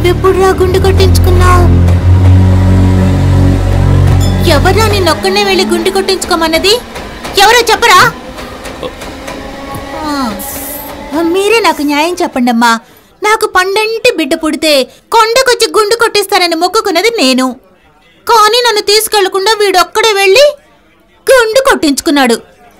నువ్వెప్పుడు రా గుండు కొట్టించుకున్నావు ఎవరా నిన్నొక్కడనే వెళ్ళి గుండు కొట్టించుకోమన్నది ఎవరో చెప్పరా ఆ, మీరే నాకు న్యాయం చెప్పండి అమ్మా నాకు పండంటి బిడ్డ పుడితే కొండకొచ్చి గుండు కొట్టిస్తానని మొక్కుకున్నది నేను కానీ నన్ను తీసుకెళ్లకుండా వీడొక్కడే వెళ్ళి గుండు కొట్టించుకున్నాడు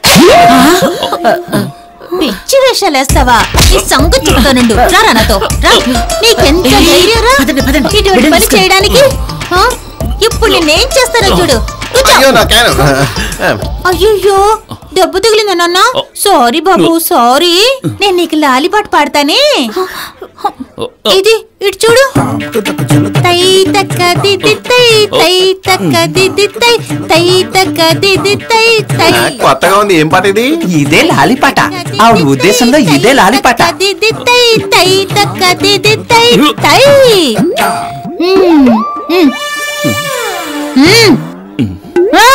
పిచ్చి వేషాలు వేస్తావా ఈ సంగు చెప్తానుండు రా నాతో రా నీకెంత ధైర్యం రా ఇటువంటి పని చేయడానికి ఆ? ఇప్పుడు నేనేం చేస్తానో చూడు కూర్చో. అయ్యో నా క్యాన్ అయ్యయ్యో దెబ్బ తగిలిందా నాన్న సారీ బాబు సారీ నేను నీకు లాలిపాట పాడతానే ఇది ఇటు చూడు తై తక్క దిది తై తై తక్క దిది తై తై తక్క దిది తై తై కొత్తగా ఉంది ఏం పాట ఇది ఇదే లాలిపాట ఆవిడ ఉద్దేశంలో ఇదే లాలిపాట తై తక్క దిది తై తై తక్క దిది తై తై మ్మ్. మ్మ్. మ్మ్. ఆ.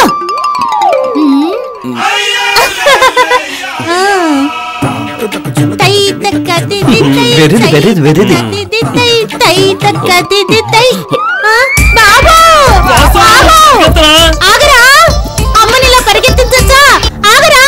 ఆ. తై తక్క దిది తై వెర్రిది, తై వెర్రిది, వెర్రిది. తక్క దిది తై తై తక్క దిది తై ఆ, బాబు బాబు ఆగరా అమ్మని ఇలా పరిగెత్తించచ్చా ఆగరా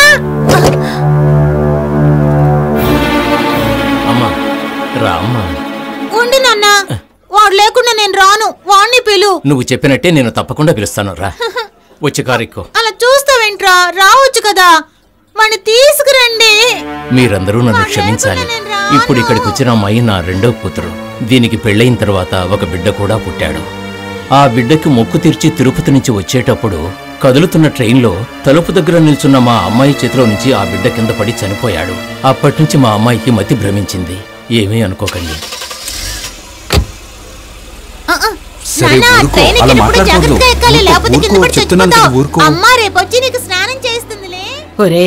అమ్మా రా అమ్మా ఉండు నాన్న వాడు లేకుండా నేను రాను వాణ్ణి పిలు నువ్వు చెప్పినట్టే నేను తప్పకుండా పిలుస్తాను రా వచ్చి కారెక్కు అలా చూస్తావేంట్రా రావచ్చు కదా వాణ్ణి తీసుకురండి మీరందరూ నన్ను క్షమించాలి ఇప్పుడు ఇక్కడికి వచ్చిన అమ్మాయి నా రెండో కూతురు దీనికి పెళ్ళయిన తర్వాత ఒక బిడ్డ కూడా పుట్టాడు ఆ బిడ్డకి మొక్కు తీర్చి తిరుపతి నుంచి వచ్చేటప్పుడు కదులుతున్న ట్రైన్లో తలుపు దగ్గర నిల్చున్న మా అమ్మాయి చేతిలో నుంచి ఆ బిడ్డ కింద పడి చనిపోయాడు అప్పటి నుంచి మా అమ్మాయికి మతి భ్రమించింది ఏమీ అనుకోకండి ఆ, ఆ. సరే, నాన్న, ఊరుకో. ట్రైన్ అలా ఎక్కినప్పుడు మాట్లాడకూడదు. జాగ్రత్తగా ఎక్కాలి ఊరుకో, లేకపోతే కింద ఊరుకో, పడి చెప్తున్నాను కదా, చచ్చిపోతావు. ఊరుకో. అమ్మ రేపు వచ్చి నీకు స్నానం చేస్తుందిలే ఒరే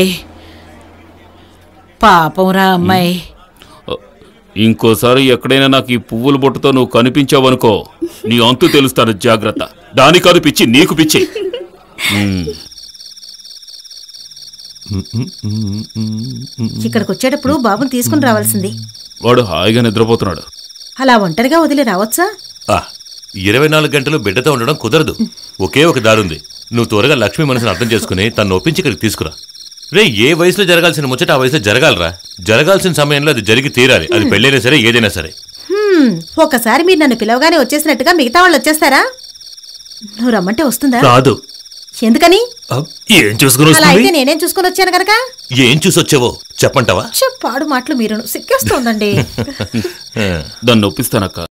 పాపంరా అమ్మాయి ఇంకోసారి ఎక్కడైనా నాకు ఈ పువ్వుల బొట్టుతో నువ్వు కనిపించావనుకో నీ అంతు తెలుస్తాను జాగ్రత్త దాని కాదు పిచ్చి నీకు పిచ్చి ఉమ్. ఇక్కడికి వచ్చేటప్పుడు బాబుని తీసుకుని రావాల్సింది వాడు హాయిగా నిద్రపోతున్నాడు అలా ఒంటరిగా వదిలి రావచ్చా ఆ, ఇరవై నాలుగు గంటలు బిడ్డతో ఉండడం కుదరదు ఒకే ఒక దారుంది నువ్వు త్వరగా లక్ష్మి మనసును అర్థం చేసుకుని తను ఒప్పించి ఇక్కడికి తీసుకురా రే ఏ వయసులో జరగాల్సిన ముచ్చట ఆ వయసులో జరగాలరా జరగాల్సిన సమయంలో అది జరిగి తీరాలి అది పెళ్ళైనా సరే ఏదైనా సరే హ్మ్, ఒక్కసారి మీరు నన్ను పిలవగానే వచ్చేసినట్టుగా మిగతా వాళ్ళు వచ్చేస్తారా నువ్వు రమ్మంటే వస్తుందా రాదు ఎందుకని అబ్, ఏం చూసుకుని అలా అయితే వస్తుంది నేనేం చూసుకొని వచ్చాను కనుక ఏం చూసొచ్చావో చెప్పంటావా పాడు మాటలు మీరును సిగ్గేస్తోందండి ఆ. దాన్ని ఒప్పిస్తానక్క